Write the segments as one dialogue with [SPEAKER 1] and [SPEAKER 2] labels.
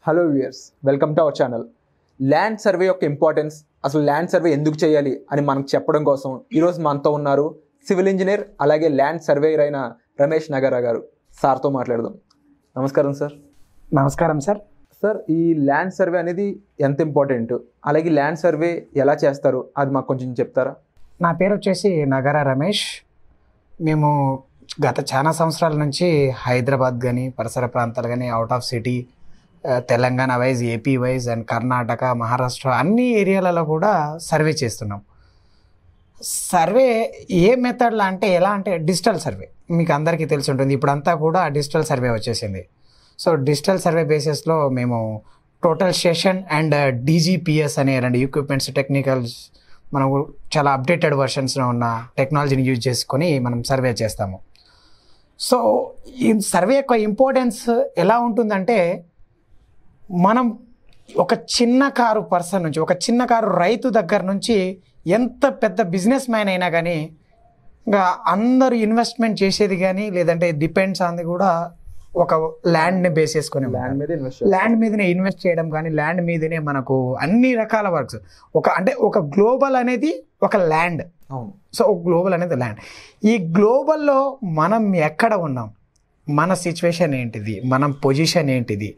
[SPEAKER 1] Hello viewers welcome to our channel land survey యొక్క importance అసలు land survey ఎందుకు చేయాలి అని మనకు చెప్పడం కోసం ఈరోజు మనతో ఉన్నారు సివిల్ ఇంజనీర్ అలాగే ల్యాండ్ సర్వేయర్ అయిన రమేష్ నగరా గారు సార్తో మాట్లాడదాం నమస్కారం సార్
[SPEAKER 2] నమస్కారం సార్
[SPEAKER 1] సార్ ఈ ల్యాండ్ సర్వే అనేది ఎంత ఇంపార్టెంట్ అలాగే ల్యాండ్ సర్వే ఎలా చేస్తారు అది మాకు కొంచెం చెప్తారా
[SPEAKER 2] నా పేరు వచ్చేసి నగర రమేష్ మేము గత చాలా సంవత్సరాల నుంచి హైదరాబాద్ కానీ పరిసర ప్రాంతాలు కానీ అవుట్ ఆఫ్ సిటీ ఆ, Telangana wise AP wise and Karnataka Maharashtra అన్ని ఏరియాలలో కూడా సర్వే చేస్తున్నాం సర్వే ఏ మెథడ్లో అంటే ఎలా అంటే డిజిటల్ సర్వే మీకు అందరికీ తెలిసి ఉంటుంది ఇప్పుడంతా కూడా డిజిటల్ సర్వే వచ్చేసింది సో డిజిటల్ సర్వే బేసిస్లో మేము టోటల్ స్టేషన్ అండ్ డీజీపీఎస్ అనే రెండు ఎక్విప్మెంట్స్ టెక్నికల్స్ మనకు చాలా అప్డేటెడ్ వర్షన్స్లో ఉన్న టెక్నాలజీని యూజ్ చేసుకొని మనం సర్వే చేస్తాము సో ఈ సర్వే యొక్క ఇంపార్టెన్స్ ఎలా ఉంటుందంటే మనం ఒక చిన్న కారు పర్సన్ నుంచి ఒక చిన్న కారు రైతు దగ్గర నుంచి ఎంత పెద్ద బిజినెస్ మ్యాన్ అయినా కానీ ఇంకా అందరూ ఇన్వెస్ట్మెంట్ చేసేది కానీ లేదంటే డిపెండ్స్ ఆన్ కూడా ఒక ల్యాండ్ని బేస్ చేసుకొని
[SPEAKER 1] ల్యాండ్ మీద ఇన్వెస్ట్
[SPEAKER 2] ల్యాండ్ మీదనే ఇన్వెస్ట్ చేయడం కానీ ల్యాండ్ మీదనే మనకు అన్ని రకాల వర్క్స్ ఒక అంటే ఒక గ్లోబల్ అనేది ఒక ల్యాండ్
[SPEAKER 1] అవును
[SPEAKER 2] సో గ్లోబల్ అనేది ల్యాండ్ ఈ గ్లోబల్లో మనం ఎక్కడ ఉన్నాం మన సిచ్యువేషన్ ఏంటిది మనం పొజిషన్ ఏంటిది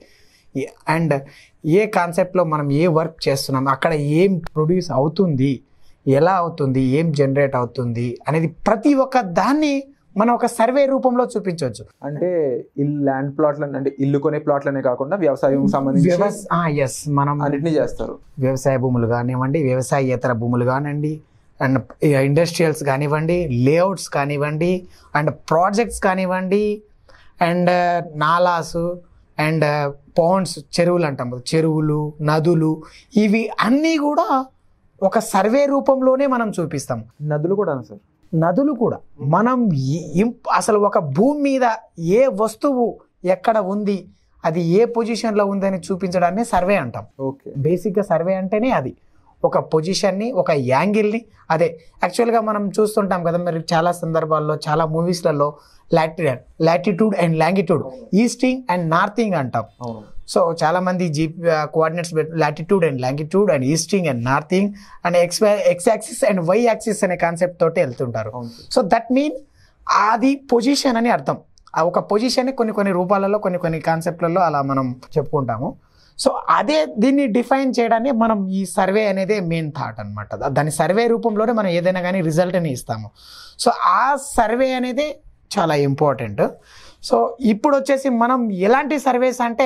[SPEAKER 2] అండ్ ఏ కాన్సెప్ట్లో మనం ఏ వర్క్ చేస్తున్నాం అక్కడ ఏం ప్రొడ్యూస్ అవుతుంది ఎలా అవుతుంది ఏం జనరేట్ అవుతుంది అనేది ప్రతి ఒక్క దాన్ని మనం ఒక సర్వే రూపంలో చూపించవచ్చు
[SPEAKER 1] అంటే ఇల్లు ల్యాండ్ ప్లాట్లను అంటే ఇల్లు కొనే ప్లాట్లనే కాకుండా వ్యవసాయం సంబంధించి
[SPEAKER 2] ఎస్ మనం
[SPEAKER 1] అన్నిటినీ చేస్తారు
[SPEAKER 2] వ్యవసాయ భూములు కానివ్వండి వ్యవసాయేతర భూములు కానివ్వండి అండ్ ఇండస్ట్రియల్స్ కానివ్వండి లేఅవుట్స్ కానివ్వండి అండ్ ప్రాజెక్ట్స్ కానివ్వండి అండ్ నాలాస్ అండ్ పౌండ్స్ చెరువులు అంటాం కదా, చెరువులు నదులు ఇవి అన్నీ కూడా ఒక సర్వే రూపంలోనే మనం చూపిస్తాం
[SPEAKER 1] నదులు కూడా సార్
[SPEAKER 2] నదులు కూడా మనం ఈ- ఇంప్ అసలు ఒక భూమి మీద ఏ వస్తువు ఎక్కడ ఉంది అది ఏ పొజిషన్లో ఉందని చూపించడాన్ని సర్వే అంటాం
[SPEAKER 1] ఓకే
[SPEAKER 2] బేసిక్గా సర్వే అంటేనే అది ఒక పొజిషన్ని ఒక యాంగిల్ని అదే యాక్చువల్గా మనం చూస్తుంటాం కదా మరి చాలా సందర్భాల్లో చాలా మూవీస్లలో లాటి latitude and longitude easting and northing అంటాం
[SPEAKER 1] అవును
[SPEAKER 2] సో చాలా మంది జీ coordinates latitude and longitude and easting and northing and x x axis and y axis అనే కాన్సెప్ట్ తోటి వెళ్తుంటారు
[SPEAKER 1] అవును సార్
[SPEAKER 2] సో దట్ మీన్ అది పొజిషన్ అని అర్థం ఆ ఒక పొజిషన్ కొన్ని కొన్ని రూపాలలో కొన్ని కొన్ని కాన్సెప్ట్లలో అలా మనం చెప్పుకుంటాము సో అదే దీన్ని డిఫైన్ చేయడాన్ని మనం ఈ సర్వే అనేది మెయిన్ థాట్ అనమాట దాని సర్వే రూపంలోనే మనం ఏదైనా కానీ రిజల్ట్ని ఇస్తాము సో ఆ సర్వే అనేది చాలా ఇంపార్టెంట్ సో ఇప్పుడు వచ్చేసి మనం ఎలాంటి సర్వేస్ అంటే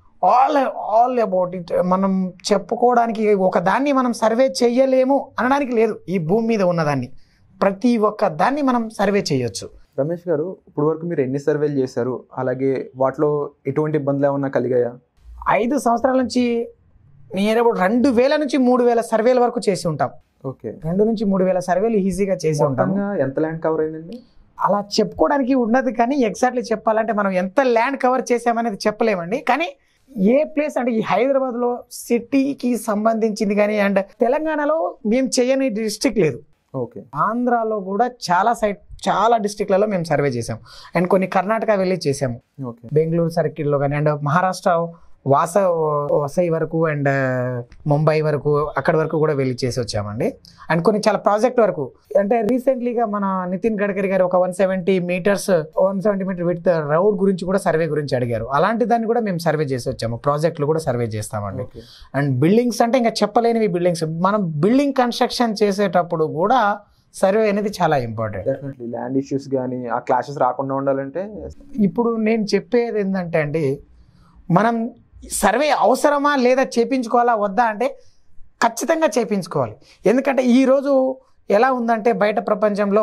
[SPEAKER 2] ఆల్ ఆల్ అబౌట్ ఇట్ మనం చెప్పుకోవడానికి ఒక దాన్ని మనం సర్వే చేయలేము అనడానికి లేదు ఈ భూమి మీద ఉన్నదాన్ని ప్రతి ఒక్క దాన్ని మనం సర్వే చేయొచ్చు
[SPEAKER 1] రమేష్ గారు ఇప్పుడు వరకు మీరు ఎన్ని సర్వేలు చేశారు అలాగే వాటిలో ఎటువంటి ఇబ్బందులు ఏమన్నా కలిగాయా
[SPEAKER 2] ఐదు సంవత్సరాల నుంచి నియర్ అబౌట్ రెండు వేల నుంచి మూడు వేల సర్వేల వరకు చేసి ఉంటాం
[SPEAKER 1] ఓకే
[SPEAKER 2] రెండు నుంచి మూడు వేల సర్వేలు ఈజీగా చేసి ఉంటాం
[SPEAKER 1] మొత్తంగా ఎంత ల్యాండ్ కవర్ అయిందండి
[SPEAKER 2] అలా చెప్పుకోవడానికి ఉన్నది కానీ ఎగ్జాక్ట్లీ చెప్పాలంటే మనం ఎంత ల్యాండ్ కవర్ చేసామనేది చెప్పలేమండి కానీ ఏ ప్లేస్ అంటే ఈ హైదరాబాద్లో సిటీకి సంబంధించింది కానీ అండ్ తెలంగాణలో మేము చేయని డిస్ట్రిక్ట్ లేదు
[SPEAKER 1] ఓకే
[SPEAKER 2] ఆంధ్రాలో కూడా చాలా సైట్ చాలా డిస్టిక్లలో మేము సర్వే చేసాం అండ్ కొన్ని కర్ణాటక వెళ్ళి చేసాము
[SPEAKER 1] ఓకే
[SPEAKER 2] బెంగళూరు సర్కిల్లో కానీ అండ్ మహారాష్ట్ర వాస వసై వరకు అండ్ ముంబై వరకు అక్కడ వరకు కూడా వెళ్ళి చేసి వచ్చామండి అండ్ కొన్ని చాలా ప్రాజెక్ట్ వరకు అంటే రీసెంట్లీగా మన నితిన్ గడ్కరీ గారు ఒక one seventy meters one seventy meter width road గురించి కూడా సర్వే గురించి అడిగారు అలాంటి దాన్ని కూడా మేము సర్వే చేసి వచ్చాము ప్రాజెక్టులు కూడా సర్వే చేస్తామండి
[SPEAKER 1] ఓకే
[SPEAKER 2] అండ్ బిల్డింగ్స్ అంటే ఇంకా చెప్పలేనివి బిల్డింగ్స్ మనం బిల్డింగ్ కన్స్ట్రక్షన్ చేసేటప్పుడు కూడా సర్వే అనేది చాలా ఇంపార్టెంట్
[SPEAKER 1] డెఫినెట్లీ ల్యాండ్ ఇష్యూస్ కానీ ఆ క్లాషెస్ రాకుండా ఉండాలంటే
[SPEAKER 2] ఇప్పుడు నేను చెప్పేది ఏంటంటే అండి మనం సర్వే అవసరమా లేదా చేపించుకోవాలా వద్దా అంటే ఖచ్చితంగా చేపించుకోవాలి ఎందుకంటే ఈరోజు ఎలా ఉందంటే బయట ప్రపంచంలో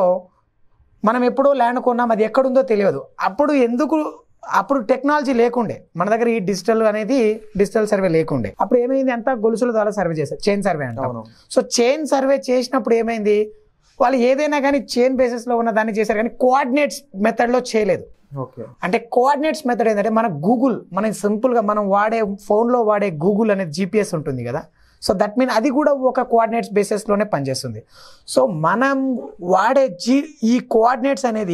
[SPEAKER 2] మనం ఎప్పుడో ల్యాండ్ కొన్నాం అది ఎక్కడుందో తెలియదు అప్పుడు ఎందుకు అప్పుడు టెక్నాలజీ లేకుండే మన దగ్గర ఈ డిజిటల్ అనేది డిజిటల్ సర్వే లేకుండే అప్పుడు ఏమైంది అంతా గొలుసుల ద్వారా సర్వే చేశారు చైన్ సర్వే అంటాం
[SPEAKER 1] అవును
[SPEAKER 2] సో చైన్ సర్వే చేసినప్పుడు ఏమైంది వాళ్ళు ఏదైనా కానీ చైన్ బేసిస్లో ఉన్న దాన్ని చేశారు కానీ కోఆర్డినేట్స్ మెథడ్లో చేయలేదు
[SPEAKER 1] ఓకే
[SPEAKER 2] అంటే కోఆర్డినేట్స్ మెథడ్ ఏంటంటే మన గూగుల్ మన సింపుల్గా మనం వాడే ఫోన్లో వాడే గూగుల్ అనేది జీపీఎస్ ఉంటుంది కదా సో దట్ మీన్ అది కూడా ఒక కోఆర్డినేట్స్ బేసిస్లోనే పనిచేస్తుంది సో మనం వాడే జీ ఈ కోఆర్డినేట్స్ అనేది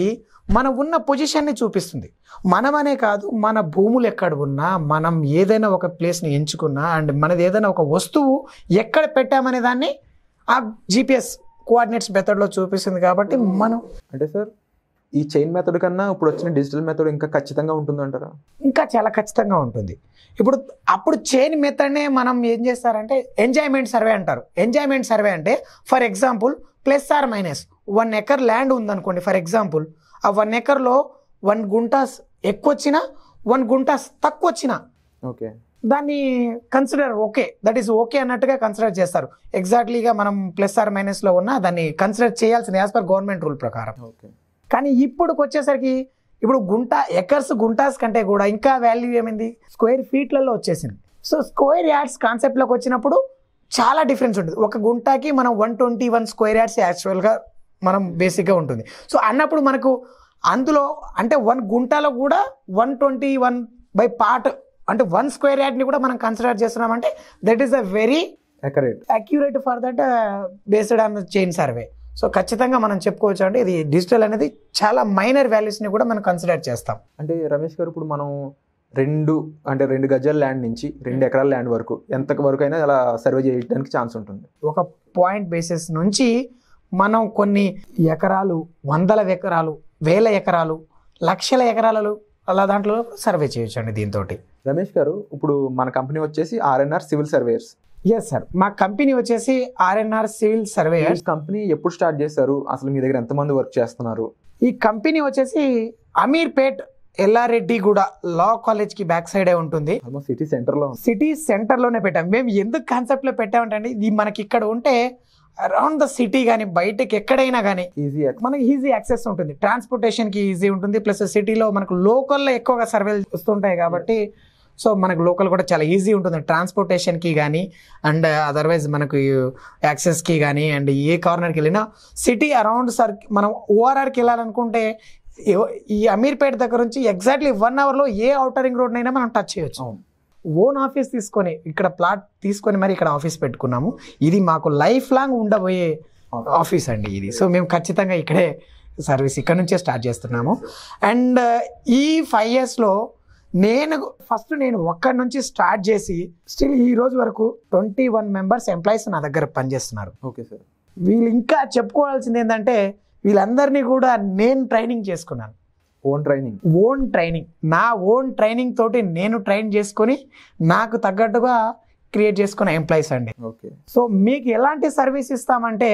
[SPEAKER 2] మనం ఉన్న పొజిషన్ని చూపిస్తుంది మనమనే కాదు మన భూములు ఎక్కడ ఉన్నా మనం ఏదైనా ఒక ప్లేస్ని ఎంచుకున్నా అండ్ మనది ఏదైనా ఒక వస్తువు ఎక్కడ పెట్టామనే దాన్ని ఆ జీపీఎస్ కోఆర్డినేట్స్ మెథడ్లో చూపిస్తుంది కాబట్టి మనం
[SPEAKER 1] అంటే సార్ ఈ చైన్ మెథడ్ కన్నా ఇప్పుడు వచ్చిన డిజిటల్ మెథడ్ ఇంకా ఖచ్చితంగా ఉంటుందంటారా
[SPEAKER 2] ఇంకా చాలా ఖచ్చితంగా ఉంటుంది ఇప్పుడు అప్పుడు చైన్ మెథడ్నే మనం ఏం చేస్తారంటే ఎంజాయ్మెంట్ సర్వే అంటారు ఎంజాయ్మెంట్ సర్వే అంటే for example plus or minus one acre land ఉందనుకోండి ఫర్ ఎగ్జాంపుల్ ఆ వన్ ఎకర్లో వన్ గుంటాస్ ఎక్కువ వచ్చినా వన్ గుంటాస్ తక్కువ వచ్చినా
[SPEAKER 1] ఓకే
[SPEAKER 2] దాన్ని consider okay that is okay అన్నట్టుగా కన్సిడర్ చేస్తారు ఎగ్జాక్ట్లీగా మనం ప్లస్ ఆర్ మైనస్లో ఉన్నా దాన్ని కన్సిడర్ చేయాల్సింది యాజ్ పర్ గవర్నమెంట్ రూల్ ప్రకారం
[SPEAKER 1] ఓకే
[SPEAKER 2] కానీ ఇప్పుడుకి వచ్చేసరికి ఇప్పుడు గుంట ఎకర్స్ గుంటాస్ కంటే కూడా ఇంకా వాల్యూ ఏమైంది స్క్వేర్ ఫీట్లలో వచ్చేసింది సో స్క్వేర్ యార్డ్స్ కాన్సెప్ట్లోకి వచ్చినప్పుడు చాలా డిఫరెన్స్ ఉంటుంది ఒక గుంటాకి మనం one twenty one square yards యాక్చువల్గా మనం బేసిక్గా ఉంటుంది సో అన్నప్పుడు మనకు అందులో అంటే వన్ గుంటాలో కూడా one twenty one by part అంటే వన్ స్క్వేర్ యార్డ్ని కూడా మనం కన్సిడర్ చేస్తున్నామంటే that is a very
[SPEAKER 1] accurate
[SPEAKER 2] accurate for that based on chain survey so ఖచ్చితంగా మనం చెప్పుకోవచ్చు అంటే ఇది డిజిటల్ అనేది చాలా మైనర్ వాల్యూస్ని కూడా మనం కన్సిడర్ చేస్తాం
[SPEAKER 1] అంటే రమేష్ గారు ఇప్పుడు మనం రెండు అంటే రెండు గజాల ల్యాండ్ నుంచి రెండు ఎకరాల ల్యాండ్ వరకు ఎంత వరకు అయినా అలా సర్వే చేయడానికి ఛాన్స్ ఉంటుంది
[SPEAKER 2] ఒక పాయింట్ బేసిస్ నుంచి మనం కొన్ని ఎకరాలు వందల ఎకరాలు వేల ఎకరాలు లక్షల ఎకరాలు అలా దాంట్లో సర్వే చేయొచ్చు అండి దీంతో
[SPEAKER 1] రమేష్ గారు ఇప్పుడు మన కంపెనీ వచ్చేసి RNR civil surveyors
[SPEAKER 2] yes sir మా కంపెనీ వచ్చేసి ఆర్ఎన్ఆర్ సివిల్ సర్వేయర్స్
[SPEAKER 1] ఈ కంపెనీ ఎప్పుడు స్టార్ట్ చేశారు అసలు మీ దగ్గర ఎంతమంది వర్క్ చేస్తున్నారు
[SPEAKER 2] ఈ కంపెనీ వచ్చేసి అమీర్పేట్ ఎల్లారెడ్డిగూడ లా కాలేజ్కి బ్యాక్ సైడే ఉంటుంది
[SPEAKER 1] ఆల్మోస్ట్ సిటీ సెంటర్లో ఉంది
[SPEAKER 2] సిటీ సెంటర్లోనే పెట్టాం మేము ఎందుకు కాన్సెప్ట్లో పెట్టామంటే ఇది మనకి ఇక్కడ ఉంటే అరౌండ్ ద సిటీ కానీ బయటకి ఎక్కడైనా కానీ
[SPEAKER 1] ఈజీ
[SPEAKER 2] మనకి ఈజీ యాక్సెస్ ఉంటుంది ట్రాన్స్పోర్టేషన్కి ఈజీ ఉంటుంది ప్లస్ సిటీలో మనకు లోకల్లో ఎక్కువగా సర్వేలు వస్తుంటాయి కాబట్టి సో మనకు లోకల్ కూడా చాలా ఈజీ ఉంటుంది ట్రాన్స్పోర్టేషన్కి కానీ అండ్ అదర్వైజ్ మనకు యాక్సెస్కి కానీ అండ్ ఏ కార్నర్కి వెళ్ళినా సిటీ అరౌండ్ సర్ మనం ఓఆర్ఆర్కి వెళ్ళాలనుకుంటే ఏ- ఈ అమీర్పేట దగ్గర నుంచి ఎగ్జాక్ట్లీ వన్ అవర్లో ఏ అవుటర్ రింగ్ రోడ్ అయినా మనం టచ్ చేయొచ్చు
[SPEAKER 1] అవును
[SPEAKER 2] ఓన్ ఆఫీస్ తీసుకొని ఇక్కడ ప్లాట్ తీసుకొని మరి ఇక్కడ ఆఫీస్ పెట్టుకున్నాము ఇది మాకు లైఫ్ లాంగ్ ఉండబోయే ఆఫీస్ అండి ఇది సో మేము ఖచ్చితంగా ఇక్కడే సర్వీస్ ఇక్కడ నుంచే స్టార్ట్ చేస్తున్నాము అండ్ ఈ ఫైవ్ ఇయర్స్లో నేను ఫస్ట్ నేను ఒక్కడి నుంచి స్టార్ట్ చేసి స్టిల్ ఈ రోజు వరకు ట్వంటీ వన్ మెంబర్స్ ఎంప్లాయీస్ నా దగ్గర పనిచేస్తున్నారు
[SPEAKER 1] ఓకే సార్
[SPEAKER 2] వీళ్ళు ఇంకా చెప్పుకోవాల్సింది ఏంటంటే వీళ్ళందరినీ కూడా నేను ట్రైనింగ్ చేసుకున్నాను
[SPEAKER 1] ఓన్ ట్రైనింగ్
[SPEAKER 2] ఓన్ ట్రైనింగ్ నా ఓన్ ట్రైనింగ్ తోటి నేను ట్రైన్ చేసుకొని నాకు తగ్గట్టుగా క్రియేట్ చేసుకున్న ఎంప్లాయీస్ అండి
[SPEAKER 1] ఓకే
[SPEAKER 2] సో మీకు ఎలాంటి సర్వీస్ ఇస్తామంటే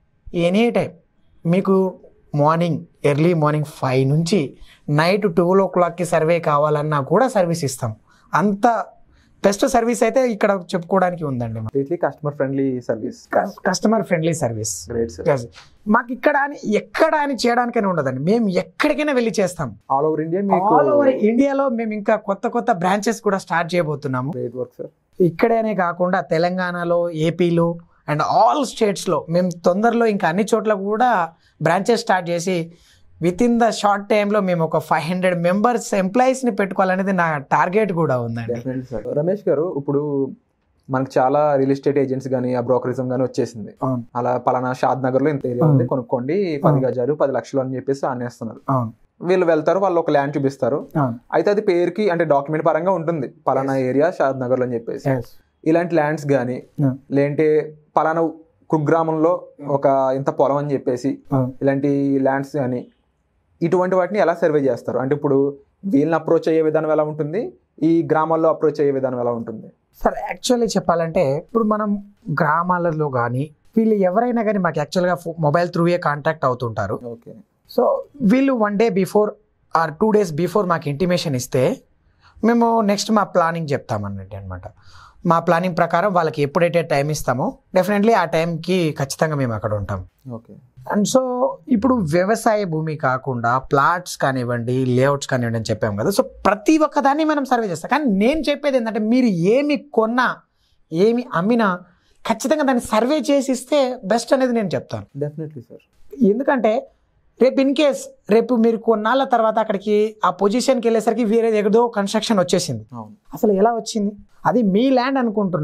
[SPEAKER 2] ఎనీ టైం మీకు మార్నింగ్ ఎర్లీ మార్నింగ్ ఫైవ్ నుంచి నైట్ ట్వెల్వ్ ఓ క్లాక్కి సర్వే కావాలన్నా కూడా సర్వీస్ ఇస్తాం అంత బెస్ట్ సర్వీస్ అయితే ఇక్కడ చెప్పుకోవడానికి ఉందండి
[SPEAKER 1] completely customer friendly service
[SPEAKER 2] customer friendly service
[SPEAKER 1] great sir
[SPEAKER 2] Yes. మాకు ఇక్కడ అని ఎక్కడ అని చేయడానికైనా ఉండదండి మేము ఎక్కడికైనా వెళ్ళి చేస్తాం
[SPEAKER 1] ఆల్ ఓవర్ ఇండియా మీకు
[SPEAKER 2] ఆల్ ఓవర్ ఇండియాలో మేము ఇంకా కొత్త కొత్త బ్రాంచెస్ కూడా స్టార్ట్ చేయబోతున్నాము
[SPEAKER 1] గ్రేట్ వర్క్ సార్
[SPEAKER 2] ఇక్కడేనే కాకుండా తెలంగాణలో ఏపీలో అండ్ ఆల్ స్టేట్స్లో మేము తొందరలో ఇంకా అన్ని చోట్ల కూడా బ్రాంచెస్ స్టార్ట్ చేసి విత్ ఇన్ ద షార్ట్ టైంలో మేము ఒక ఫైవ్ హండ్రెడ్ మెంబర్స్ ఎంప్లాయీస్ని పెట్టుకోవాలనేది నా టార్గెట్ కూడా ఉందండి
[SPEAKER 1] డెఫినెట్లీ సార్ రమేష్ గారు ఇప్పుడు మనకు చాలా రియల్ ఎస్టేట్ ఏజెంట్స్ కానీ ఆ బ్రోకరిజం కానీ వచ్చేసింది
[SPEAKER 2] అవును
[SPEAKER 1] అలా పలానా షాద్ నగర్ లో ఇంత ఏరియా ఉంది
[SPEAKER 2] అవును.
[SPEAKER 1] కొనుక్కోండి పది
[SPEAKER 2] అవును.
[SPEAKER 1] గజాలు పది లక్షలు అని చెప్పేసి అనేస్తున్నారు
[SPEAKER 2] అవును
[SPEAKER 1] వీళ్ళు వెళ్తారు వాళ్ళు ఒక ల్యాండ్ చూపిస్తారు
[SPEAKER 2] అవును
[SPEAKER 1] అయితే అది పేరుకి అంటే డాక్యుమెంట్ పరంగా ఉంటుంది పలానా ఏరియా షాద్ నగర్ లో అని చెప్పేసి
[SPEAKER 2] Yes.
[SPEAKER 1] ఇలాంటి ల్యాండ్స్ కానీ
[SPEAKER 2] Yeah.
[SPEAKER 1] లేదంటే పలానా కుగ్రామంలో ఒక ఇంత పొలం అని చెప్పేసి
[SPEAKER 2] అవును.
[SPEAKER 1] ఇలాంటి ల్యాండ్స్ కానీ ఇటువంటి వాటిని ఎలా సర్వే చేస్తారు అంటే ఇప్పుడు వీళ్ళని అప్రోచ్ అయ్యే విధానం ఎలా ఉంటుంది ఈ గ్రామాల్లో అప్రోచ్ అయ్యే విధానం ఎలా ఉంటుంది
[SPEAKER 2] సార్ యాక్చువల్లీ చెప్పాలంటే ఇప్పుడు మనం గ్రామాలలో కానీ వీళ్ళు ఎవరైనా కానీ మాకు యాక్చువల్గా మొబైల్ త్రూయే కాంటాక్ట్ అవుతుంటారు
[SPEAKER 1] ఓకే
[SPEAKER 2] సో వీళ్ళు one day before or two days before మాకు ఇంటిమేషన్ ఇస్తే మేము నెక్స్ట్ మా ప్లానింగ్ చెప్తామన్నట్టు అనమాట మా ప్లానింగ్ ప్రకారం వాళ్ళకి ఎప్పుడైతే టైం ఇస్తామో డెఫినెట్లీ ఆ టైంకి ఖచ్చితంగా మేము అక్కడ ఉంటాం
[SPEAKER 1] ఓకే
[SPEAKER 2] అండ్ సో ఇప్పుడు వ్యవసాయ భూమి కాకుండా ప్లాట్స్ కానివ్వండి లేఅవుట్స్ కానివ్వండి అని చెప్పాం కదా సో ప్రతి ఒక్క దాన్ని మనం సర్వే చేస్తాం కానీ నేను చెప్పేది ఏంటంటే మీరు ఏమి కొన్నా ఏమి అమ్మినా ఖచ్చితంగా దాన్ని సర్వే చేసి ఇస్తే బెస్ట్ అనేది నేను చెప్తాను
[SPEAKER 1] డెఫినెట్లీ సార్
[SPEAKER 2] ఎందుకంటే రేపు ఇన్ కేస్ రేపు మీరు కొన్నాళ్ళ తర్వాత అక్కడికి ఆ పొజిషన్కి వెళ్ళేసరికి వేరే ఏదో కన్స్ట్రక్షన్ వచ్చేసింది
[SPEAKER 1] అవును
[SPEAKER 2] అసలు ఎలా వచ్చింది అది మీ ల్యాండ్ అనుకుంటున్నారు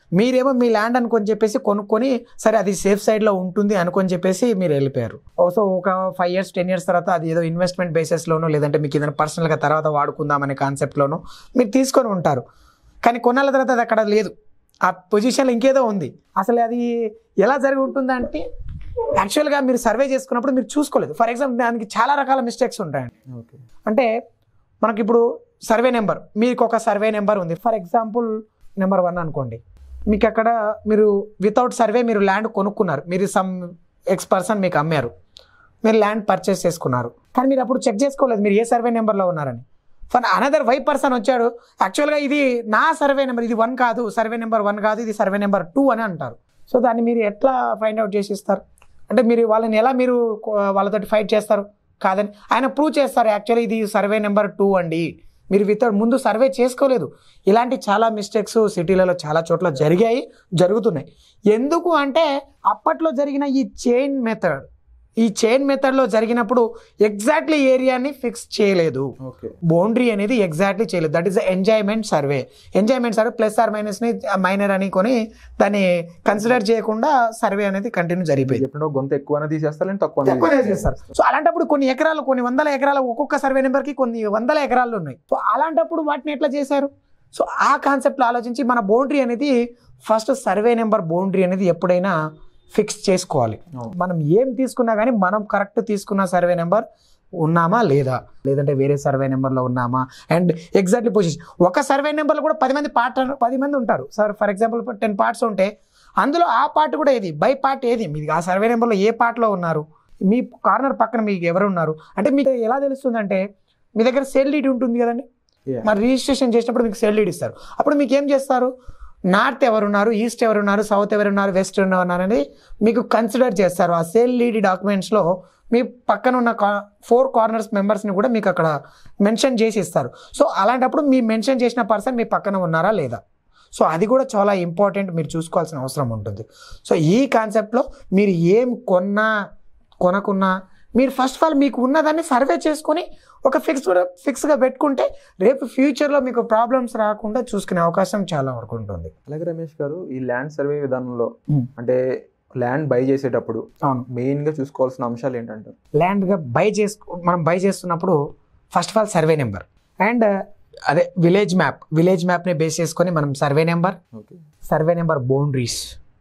[SPEAKER 2] మీరేమో మీ ల్యాండ్ అనుకొని చెప్పేసి కొనుక్కొని సరే అది సేఫ్ సైడ్లో ఉంటుంది అనుకొని చెప్పేసి మీరు వెళ్ళిపోయారు సో ఒక ఫైవ్ ఇయర్స్ టెన్ ఇయర్స్ తర్వాత అది ఏదో ఇన్వెస్ట్మెంట్ బేసిస్లోనో లేదంటే మీకు ఏదైనా పర్సనల్గా తర్వాత వాడుకుందామనే కాన్సెప్ట్లోనో మీరు తీసుకొని ఉంటారు కానీ కొన్నాళ్ళ తర్వాత అది అక్కడ లేదు ఆ పొజిషన్లో ఇంకేదో ఉంది అసలు అది ఎలా జరిగి ఉంటుందంటే యాక్చువల్గా మీరు సర్వే చేసుకున్నప్పుడు మీరు చూసుకోలేదు ఫర్ ఎగ్జాంపుల్ దానికి చాలా రకాల మిస్టేక్స్ ఉంటాయండి
[SPEAKER 1] ఓకే
[SPEAKER 2] అంటే మనకి ఇప్పుడు సర్వే నెంబర్ మీకు ఒక సర్వే నెంబర్ ఉంది ఫర్ ఎగ్జాంపుల్ నెంబర్ వన్ అనుకోండి మీకు అక్కడ మీరు వితౌట్ సర్వే మీరు ల్యాండ్ కొనుక్కున్నారు మీరు సమ్ ఎక్స్ పర్సన్ మీకు అమ్మారు మీరు ల్యాండ్ పర్చేస్ చేసుకున్నారు కానీ మీరు అప్పుడు చెక్ చేసుకోలేదు మీరు ఏ సర్వే నెంబర్లో ఉన్నారని ఫర్ అనదర్ వై పర్సన్ వచ్చాడు యాక్చువల్గా ఇది నా సర్వే నెంబర్ ఇది వన్ కాదు సర్వే నెంబర్ వన్ కాదు ఇది సర్వే నెంబర్ టూ అని అంటారు సో దాన్ని మీరు ఎట్లా ఫైండ్ అవుట్ చేసి ఇస్తారు అంటే మీరు వాళ్ళని ఎలా మీరు వాళ్ళతోటి ఫైట్ చేస్తారు కాదని ఆయన ప్రూవ్ చేస్తారు యాక్చువల్లీ ఇది సర్వే నెంబర్ టూ అండి మీరు వితౌట్ ముందు సర్వే చేసుకోలేదు ఇలాంటి చాలా మిస్టేక్స్ సిటీలలో చాలా చోట్ల జరిగాయి జరుగుతున్నాయి ఎందుకు అంటే అప్పట్లో జరిగిన ఈ చైన్ మెథడ్ ఈ చైన్ మెథడ్లో జరిగినప్పుడు ఎగ్జాక్ట్లీ ఏరియాని ఫిక్స్ చేయలేదు
[SPEAKER 1] ఓకే
[SPEAKER 2] బౌండరీ అనేది ఎగ్జాక్ట్లీ చేయలేదు that is enjoyment survey enjoyment survey plus or మైనస్ని మైనర్ అని కొని దాన్ని కన్సిడర్ చేయకుండా సర్వే అనేది కంటిన్యూ జరిగిపోయింది
[SPEAKER 1] చెప్పిన గొంత ఎక్కువ తీసేస్తారు లేదంటే తక్కువ
[SPEAKER 2] తక్కువనే చేస్తారు సో అలాంటప్పుడు కొన్ని ఎకరాలు కొన్ని వందల ఎకరాలు ఒక్కొక్క సర్వే నెంబర్కి కొన్ని వందల ఎకరాలు ఉన్నాయి సో అలాంటప్పుడు వాటిని ఎట్లా చేశారు సో ఆ కాన్సెప్ట్లో ఆలోచించి మన బౌండరీ అనేది ఫస్ట్ సర్వే నెంబర్ బౌండరీ అనేది ఎప్పుడైనా ఫిక్స్ చేసుకోవాలి
[SPEAKER 1] అవును.
[SPEAKER 2] మనం ఏం తీసుకున్నా కానీ మనం కరెక్ట్ తీసుకున్న సర్వే నెంబర్ ఉన్నామా లేదా లేదంటే వేరే సర్వే నెంబర్లో ఉన్నామా అండ్ ఎగ్జాక్ట్లీ పొజిషన్ ఒక సర్వే నెంబర్లో కూడా పది మంది పార్ట్ పది మంది ఉంటారు sir for example ten parts ఉంటే అందులో ఆ పార్ట్ కూడా ఏది బై పార్ట్ ఏది మీది ఆ సర్వే నెంబర్లో ఏ పార్ట్లో ఉన్నారు మీ కార్నర్ పక్కన మీకు ఎవరు ఉన్నారు అంటే మీకు ఎలా తెలుస్తుందంటే మీ దగ్గర సేల్ డీడ్ ఉంటుంది కదండి
[SPEAKER 1] Yeah.
[SPEAKER 2] మరి రిజిస్ట్రేషన్ చేసినప్పుడు మీకు సేల్ డీడ్ ఇస్తారు అప్పుడు మీకు ఏం చేస్తారు నార్త్ ఎవరున్నారు ఈస్ట్ ఎవరున్నారు సౌత్ ఎవరున్నారు వెస్ట్ ఎవరున్నారు అని మీకు కన్సిడర్ చేస్తారు ఆ సేల్ లీడ్ డాక్యుమెంట్స్లో మీ పక్కన ఉన్న ఫోర్ కార్నర్స్ మెంబర్స్ని కూడా మీకు అక్కడ మెన్షన్ చేసి ఇస్తారు సో అలాంటప్పుడు మీ మెన్షన్ చేసిన పర్సన్ మీ పక్కన ఉన్నారా లేదా సో అది కూడా చాలా ఇంపార్టెంట్ మీరు చూసుకోవాల్సిన అవసరం ఉంటుంది సో ఈ కాన్సెప్ట్లో మీరు ఏం కొన్నా కొనకున్నా మీరు ఫస్ట్ ఆఫ్ ఆల్ మీకు ఉన్నదాన్ని సర్వే చేసుకొని ఒక ఫిక్స్ ఫిక్స్గా పెట్టుకుంటే రేపు ఫ్యూచర్లో మీకు ప్రాబ్లమ్స్ రాకుండా చూసుకునే అవకాశం చాలా వరకు ఉంటుంది
[SPEAKER 1] అలాగే రమేష్ గారు ఈ ల్యాండ్ సర్వే విధానంలో
[SPEAKER 2] Hmm.
[SPEAKER 1] అంటే ల్యాండ్ బై చేసేటప్పుడు
[SPEAKER 2] అవును
[SPEAKER 1] మెయిన్ గా చూసుకోవాల్సిన అంశాలు ఏంటంటారు
[SPEAKER 2] ల్యాండ్గా బై చేసుకో మనం బై చేస్తున్నప్పుడు first of all survey number and అదే విలేజ్ మ్యాప్ విలేజ్ మ్యాప్ని బేస్ చేసుకొని మనం survey number
[SPEAKER 1] okay
[SPEAKER 2] survey number boundaries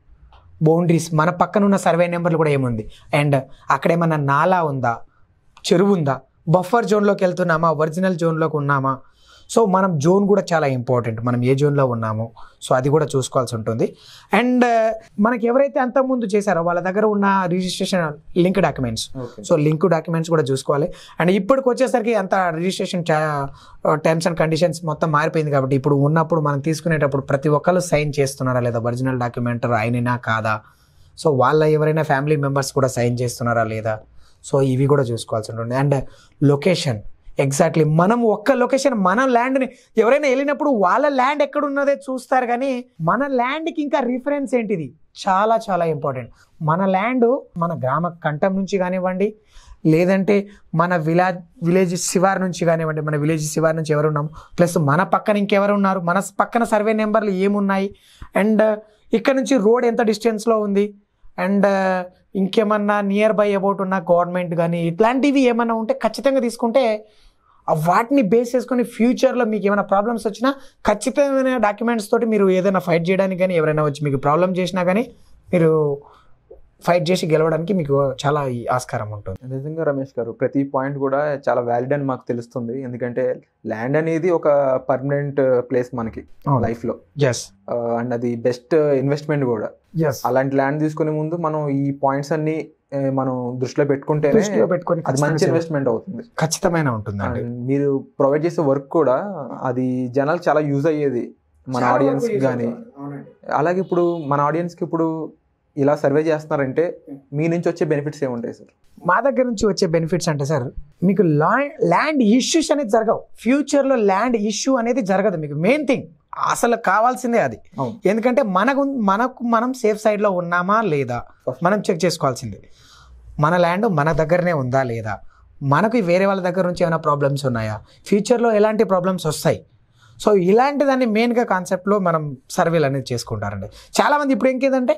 [SPEAKER 2] boundaries మన పక్కన ఉన్న సర్వే నెంబర్లు కూడా ఏముంది అండ్ అక్కడ ఏమన్నా నాలా ఉందా చెరువు ఉందా బఫర్ జోన్లోకి వెళ్తున్నామా ఒరిజినల్ జోన్లోకి ఉన్నామా సో మనం జోన్ కూడా చాలా ఇంపార్టెంట్ మనం ఏ జోన్లో ఉన్నామో సో అది కూడా చూసుకోవాల్సి ఉంటుంది అండ్ మనకి ఎవరైతే అంతకుముందు చేశారో వాళ్ళ దగ్గర ఉన్న registration link documents
[SPEAKER 1] okay
[SPEAKER 2] so link documents కూడా చూసుకోవాలి అండ్ ఇప్పటికి వచ్చేసరికి అంత రిజిస్ట్రేషన్ టర్మ్స్ అండ్ కండిషన్స్ మొత్తం మారిపోయింది కాబట్టి ఇప్పుడు ఉన్నప్పుడు మనం తీసుకునేటప్పుడు ప్రతి ఒక్కరు సైన్ చేస్తున్నారా లేదా ఒరిజినల్ డాక్యుమెంట్ అయినా కాదా సో వాళ్ళ ఎవరైనా ఫ్యామిలీ మెంబర్స్ కూడా సైన్ చేస్తున్నారా లేదా సో ఇవి కూడా చూసుకోవాల్సి ఉంటుంది అండ్ లొకేషన్ ఎగ్జాక్ట్లీ మనం ఒక్క లొకేషన్ మన ల్యాండ్ని ఎవరైనా వెళ్ళినప్పుడు వాళ్ళ ల్యాండ్ ఎక్కడ ఉన్నదే చూస్తారు కానీ మన ల్యాండ్కి ఇంకా రిఫరెన్స్ ఏంటిది చాలా చాలా ఇంపార్టెంట్ మన ల్యాండ్ మన గ్రామ కంఠం నుంచి కానివ్వండి లేదంటే మన విలేజ్ విలేజ్ శివార్ నుంచి కానివ్వండి మన విలేజ్ శివార్ నుంచి ఎవరు ఉన్నాము ప్లస్ మన పక్కన ఇంకెవరు ఉన్నారు మన పక్కన సర్వే నెంబర్లు ఏమున్నాయి అండ్ ఇక్కడ నుంచి రోడ్ ఎంత డిస్టెన్స్లో ఉంది అండ్ ఇంకేమన్నా నియర్ బై అబౌట్ ఉన్న గవర్నమెంట్ కానీ ఇట్లాంటివి ఏమన్నా ఉంటే ఖచ్చితంగా తీసుకుంటే ఆ వాటిని బేస్ చేసుకొని ఫ్యూచర్లో మీకు ఏమైనా ప్రాబ్లమ్స్ వచ్చినా ఖచ్చితమైన డాక్యుమెంట్స్ తోటి మీరు ఏదైనా ఫైట్ చేయడానికి కానీ ఎవరైనా వచ్చి మీకు ప్రాబ్లం చేసినా కానీ మీరు ఫైట్ చేసి గెలవడానికి మీకు చాలా ఈ ఆస్కారం ఉంటుంది
[SPEAKER 1] నిజంగా రమేష్ గారు ప్రతి పాయింట్ కూడా చాలా వ్యాలిడ్ అని మాకు తెలుస్తుంది ఎందుకంటే ల్యాండ్ అనేది ఒక పర్మనెంట్ ప్లేస్ మనకి లైఫ్ లో
[SPEAKER 2] ఎస్
[SPEAKER 1] అండ్ అది బెస్ట్ ఇన్వెస్ట్మెంట్ కూడా
[SPEAKER 2] ఎస్
[SPEAKER 1] అలాంటి ల్యాండ్ తీసుకునే ముందు మనం ఈ పాయింట్స్ అన్ని ఏ, మనం దృష్టిలో పెట్టుకుంటే
[SPEAKER 2] దృష్టిలో పెట్టుకొని
[SPEAKER 1] అది మంచి
[SPEAKER 2] ఖచ్చితంగా
[SPEAKER 1] ఇన్వెస్ట్మెంట్ అవుతుంది
[SPEAKER 2] ఖచ్చితమైన ఉంటుందండి
[SPEAKER 1] And మీరు ప్రొవైడ్ చేసే వర్క్ కూడా అది జనాలకు చాలా యూజ్ అయ్యేది మన ఆడియన్స్ కానీ అలాగే ఇప్పుడు మన ఆడియన్స్ కి ఇప్పుడు ఇలా సర్వే చేస్తున్నారంటే మీ నుంచి వచ్చే బెనిఫిట్స్ ఏముంటాయి సార్
[SPEAKER 2] మా దగ్గర నుంచి వచ్చే బెనిఫిట్స్ అంటే సార్ మీకు ల్యాండ్ ఇష్యూస్ అనేది జరగవు ఫ్యూచర్లో ల్యాండ్ ఇష్యూ అనేది జరగదు మీకు మెయిన్ థింగ్ అసలు కావాల్సిందే అది
[SPEAKER 1] అవును
[SPEAKER 2] ఎందుకంటే మనకు మనకు మనం సేఫ్ సైడ్లో ఉన్నామా లేదా మనం చెక్ చేసుకోవాల్సింది మన ల్యాండ్ మన దగ్గరనే ఉందా లేదా మనకు వేరే వాళ్ళ దగ్గర నుంచి ఏమైనా ప్రాబ్లమ్స్ ఉన్నాయా ఫ్యూచర్లో ఎలాంటి ప్రాబ్లమ్స్ వస్తాయి సో ఇలాంటి దాన్ని మెయిన్గా కాన్సెప్ట్లో మనం సర్వేలు అనేది చేసుకుంటారండి చాలామంది ఇప్పుడు ఇంకేదంటే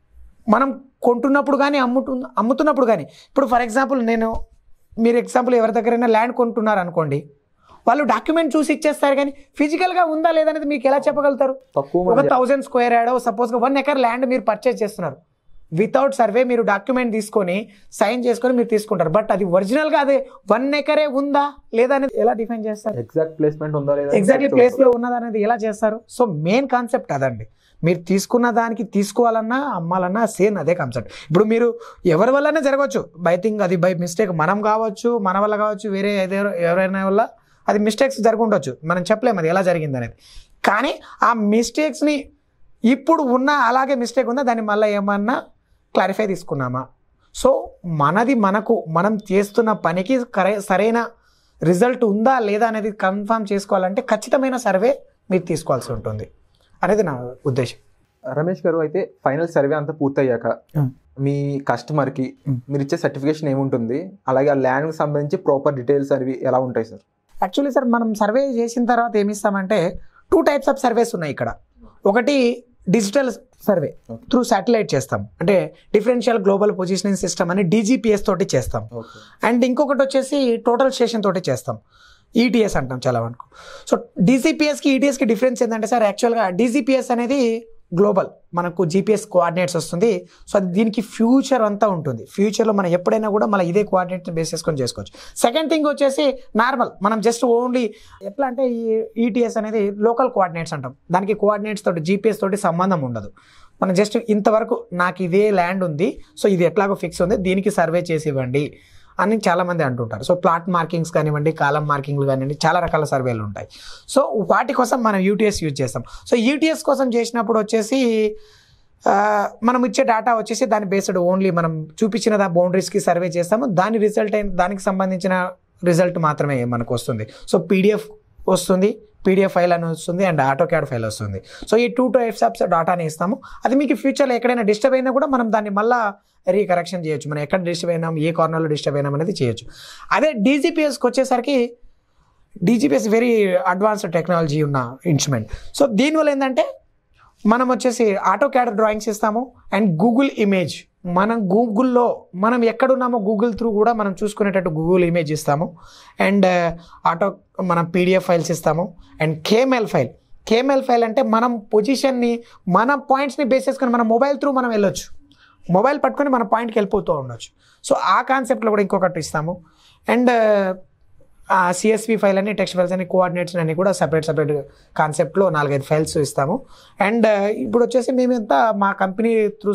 [SPEAKER 2] మనం కొంటున్నప్పుడు కానీ అమ్ముతు అమ్ముతున్నప్పుడు కానీ ఇప్పుడు ఫర్ ఎగ్జాంపుల్ నేను మీరు ఎగ్జాంపుల్ ఎవరి దగ్గరైనా ల్యాండ్ కొంటున్నారు అనుకోండి వాళ్ళు డాక్యుమెంట్ చూసి ఇచ్చేస్తారు కానీ ఫిజికల్గా ఉందా లేదనేది మీకు ఎలా చెప్పగలుగుతారు
[SPEAKER 1] తక్కువ
[SPEAKER 2] ఒక
[SPEAKER 1] మంది
[SPEAKER 2] thousand square yard సపోజ్గా one acre land మీరు పర్చేస్ చేస్తున్నారు వితౌట్ సర్వే మీరు డాక్యుమెంట్ తీసుకొని సైన్ చేసుకొని మీరు తీసుకుంటారు బట్ అది ఒరిజినల్గా అదే వన్ ఎకరే ఉందా లేదా అనేది ఎలా డిఫైన్ చేస్తారు
[SPEAKER 1] ఎగ్జాక్ట్ ప్లేస్మెంట్ ఉందా లేదా
[SPEAKER 2] ఎగ్జాక్ట్లీ ప్లేస్ లో ఉన్నది అనేది ఎలా చేస్తారు సో మెయిన్ కాన్సెప్ట్ అదండి మీరు తీసుకున్న దానికి తీసుకోవాలన్నా అమ్మాలన్నా సేమ్ అదే కాన్సెప్ట్ ఇప్పుడు మీరు ఎవరి వల్లనే జరగవచ్చు బై థింక్ అది బై మిస్టేక్ మనం కావచ్చు మన వల్ల కావచ్చు వేరే ఏదో ఎవరైనా వల్ల అది మిస్టేక్స్ జరుగుండొచ్చు మనం చెప్పలేము అది ఎలా జరిగింది అనేది కానీ ఆ మిస్టేక్స్ని ఇప్పుడు ఉన్న అలాగే మిస్టేక్ ఉందా దాన్ని మళ్ళీ ఏమన్నా క్లారిఫై తీసుకున్నామా సో మనది మనకు మనం చేస్తున్న పనికి కరె సరైన రిజల్ట్ ఉందా లేదా అనేది కన్ఫర్మ్ చేసుకోవాలంటే ఖచ్చితమైన సర్వే మీరు తీసుకోవాల్సి ఉంటుంది అనేది నా ఉద్దేశం
[SPEAKER 1] రమేష్ గారు అయితే ఫైనల్ సర్వే అంతా పూర్తయ్యాక
[SPEAKER 2] Hmm.
[SPEAKER 1] మీ కస్టమర్ కి
[SPEAKER 2] Hmm.
[SPEAKER 1] మీరు ఇచ్చే సర్టిఫికేషన్ ఏముంటుంది అలాగే ఆ ల్యాండ్ కి సంబంధించి ప్రాపర్ డీటెయిల్స్ అవి ఎలా ఉంటాయి సార్
[SPEAKER 2] యాక్చువల్లీ సార్ మనం సర్వే చేసిన తర్వాత ఏమి ఇస్తామంటే టూ టైప్స్ ఆఫ్ సర్వేస్ ఉన్నాయి ఇక్కడ ఒకటి digital survey
[SPEAKER 1] Okay.
[SPEAKER 2] Through satellite చేస్తాం అంటే డిఫరెన్షియల్ గ్లోబల్ పొజిషనింగ్ సిస్టమ్ అని డీజీపీఎస్ తోటి చేస్తాం
[SPEAKER 1] ఓకే
[SPEAKER 2] అండ్ ఇంకొకటి వచ్చేసి టోటల్ స్టేషన్ తోటి చేస్తాం ఈటీఎస్ అంటాం చాలా వరకు సో డీసీపీఎస్కి ఈటీఎస్కి డిఫరెన్స్ ఏంటంటే సార్ యాక్చువల్గా డీసీపీఎస్ అనేది గ్లోబల్ మనకు జీపీఎస్ కోఆర్డినేట్స్ వస్తుంది సో అది దీనికి ఫ్యూచర్ అంతా ఉంటుంది ఫ్యూచర్లో మనం ఎప్పుడైనా కూడా మన ఇదే కోఆర్డినేట్ని బేస్ చేసుకొని చేసుకోవచ్చు సెకండ్ థింగ్ వచ్చేసి నార్మల్ మనం జస్ట్ ఓన్లీ ఎట్లా అంటే ఈ ఈటీఎస్ అనేది లోకల్ కోఆర్డినేట్స్ అంటాం దానికి కోఆర్డినేట్స్ తోటి జీపీఎస్ తోటి సంబంధం ఉండదు మనం జస్ట్ ఇంతవరకు నాకు ఇదే ల్యాండ్ ఉంది సో ఇది ఎట్లాగో ఫిక్స్ ఉంది దీనికి సర్వే చేసి ఇవ్వండి అని చాలామంది అంటుంటారు సో ప్లాట్ మార్కింగ్స్ కానివ్వండి కాలం మార్కింగ్లు కానివ్వండి చాలా రకాల సర్వేలు ఉంటాయి సో వాటి కోసం మనం యూటీఎస్ యూజ్ చేస్తాం సో యూటీఎస్ కోసం చేసినప్పుడు వచ్చేసి ఆ, మనం ఇచ్చే డేటా వచ్చేసి దాని బేస్డ్ ఓన్లీ మనం చూపించిన బౌండరీస్కి సర్వే చేస్తాము దాని రిజల్ట్ అయిన దానికి సంబంధించిన రిజల్ట్ మాత్రమే మనకు వస్తుంది సో పీడిఎఫ్ వస్తుంది పీడిఎఫ్ ఫైల్ అని వస్తుంది అండ్ ఆటో క్యాడ్ ఫైల్ వస్తుంది సో ఈ టూ టైప్స్ ఆఫ్ డేటాని ఇస్తాము అది మీకు ఫ్యూచర్లో ఎక్కడైనా డిస్టర్బ్ అయినా కూడా మనం దాన్ని మళ్ళా రీకరెక్షన్ చేయొచ్చు మనం ఎక్కడ డిస్టర్బ్ అయినాం ఏ కార్నర్లో డిస్టర్బ్ అయినాం అనేది చేయొచ్చు అదే డీజీపీఎస్కి వచ్చేసరికి డీజీపీఎస్ వెరీ అడ్వాన్స్డ్ టెక్నాలజీ ఉన్న ఇన్స్ట్రుమెంట్ సో దీనివల్ల ఏంటంటే మనం వచ్చేసి ఆటో క్యాడ్ డ్రాయింగ్స్ ఇస్తాము అండ్ గూగుల్ ఇమేజ్ మనం గూగుల్లో మనం ఎక్కడున్నామో గూగుల్ త్రూ కూడా మనం చూసుకునేటట్టు గూగుల్ ఇమేజ్ ఇస్తాము అండ్ ఆటో మనం పీడిఎఫ్ ఫైల్స్ ఇస్తాము and KML file KML file అంటే మనం పొజిషన్ని మన పాయింట్స్ని బేస్ చేసుకొని మన మొబైల్ త్రూ మనం వెళ్ళొచ్చు మొబైల్ పట్టుకొని మన పాయింట్కి వెళ్ళిపోతూ ఉండొచ్చు సో ఆ కాన్సెప్ట్లో కూడా ఇంకొకటి ఇస్తాము అండ్ ఆ సిఎస్వి ఫైల్ అని టెక్స్ట్ ఫైల్స్ అని కోఆర్డినేట్స్ అన్ని కూడా సపరేట్ సపరేట్ కాన్సెప్ట్లో నాలుగైదు ఫైల్స్ ఇస్తాము అండ్ ఇప్పుడు వచ్చేసి మేము ఎంత మా కంపెనీ త్రూ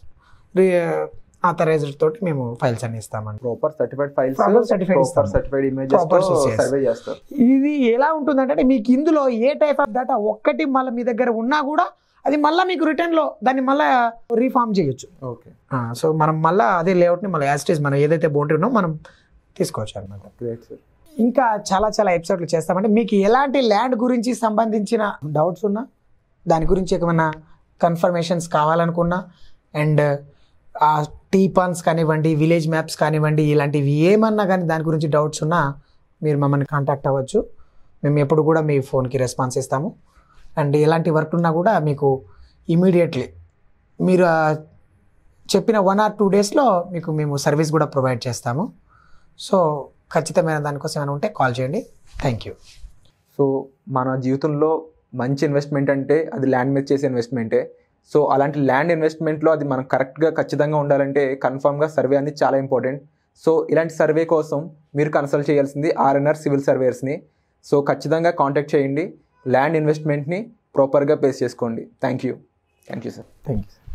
[SPEAKER 2] ఆథరైజ్డ్ తోటి మేము ఫైల్స్ అన్ని ఇస్తామండి
[SPEAKER 1] proper certified files
[SPEAKER 2] Proper certified
[SPEAKER 1] proper
[SPEAKER 2] ఇస్తాం.
[SPEAKER 1] Certified images
[SPEAKER 2] Proper yes.
[SPEAKER 1] Survey చేస్తారు
[SPEAKER 2] ఇది ఎలా ఉంటుందంటే మీకు ఇందులో ఏ టైప్ ఆఫ్ డేటా ఒక్కటి మళ్ళీ మీ దగ్గర ఉన్నా కూడా అది మళ్ళీ మీకు రిటర్న్లో దాన్ని మళ్ళీ రీఫార్మ్ చేయొచ్చు
[SPEAKER 1] ఓకే
[SPEAKER 2] సో మనం మళ్ళీ అదే లేఅవుట్ని మళ్ళీ యాజ్ మనం ఏదైతే బౌండరీ ఉన్నో మనం తీసుకోవచ్చు అనమాట
[SPEAKER 1] గ్రేట్ సార్
[SPEAKER 2] ఇంకా చాలా చాలా ఎపిసోడ్లు చేస్తామంటే మీకు ఎలాంటి ల్యాండ్ గురించి సంబంధించిన డౌట్స్ ఉన్నా దాని గురించి ఏమైనా కన్ఫర్మేషన్స్ కావాలనుకున్నా అండ్ ఆ టీ పాన్స్ కానివ్వండి విలేజ్ మ్యాప్స్ కానివ్వండి ఇలాంటివి ఏమన్నా కానీ దాని గురించి డౌట్స్ ఉన్నా మీరు మమ్మల్ని కాంటాక్ట్ అవ్వచ్చు మేము ఎప్పుడు కూడా మీ ఫోన్కి రెస్పాన్స్ ఇస్తాము అండ్ ఎలాంటి వర్క్ ఉన్నా కూడా మీకు ఇమీడియట్లీ మీరు ఆ చెప్పిన వన్ ఆర్ టూ డేస్లో మీకు మేము సర్వీస్ కూడా ప్రొవైడ్ చేస్తాము సో ఖచ్చితమైన దానికోసం ఏమైనా ఉంటే కాల్ చేయండి థ్యాంక్ యూ
[SPEAKER 1] సో మన జీవితంలో మంచి ఇన్వెస్ట్మెంట్ అంటే అది ల్యాండ్ మీద చేసే ఇన్వెస్ట్మెంటే సో అలాంటి ల్యాండ్ ఇన్వెస్ట్మెంట్లో అది మనం కరెక్ట్గా ఖచ్చితంగా ఉండాలంటే కన్ఫామ్గా సర్వే అనేది చాలా ఇంపార్టెంట్ సో ఇలాంటి సర్వే కోసం మీరు కన్సల్ట్ చేయాల్సింది ఆర్ఎన్ఆర్ సివిల్ సర్వేయర్స్ని సో ఖచ్చితంగా కాంటాక్ట్ చేయండి ల్యాండ్ ఇన్వెస్ట్మెంట్ని ప్రాపర్గా పేస్ చేసుకోండి thank you thank you sir
[SPEAKER 2] thank you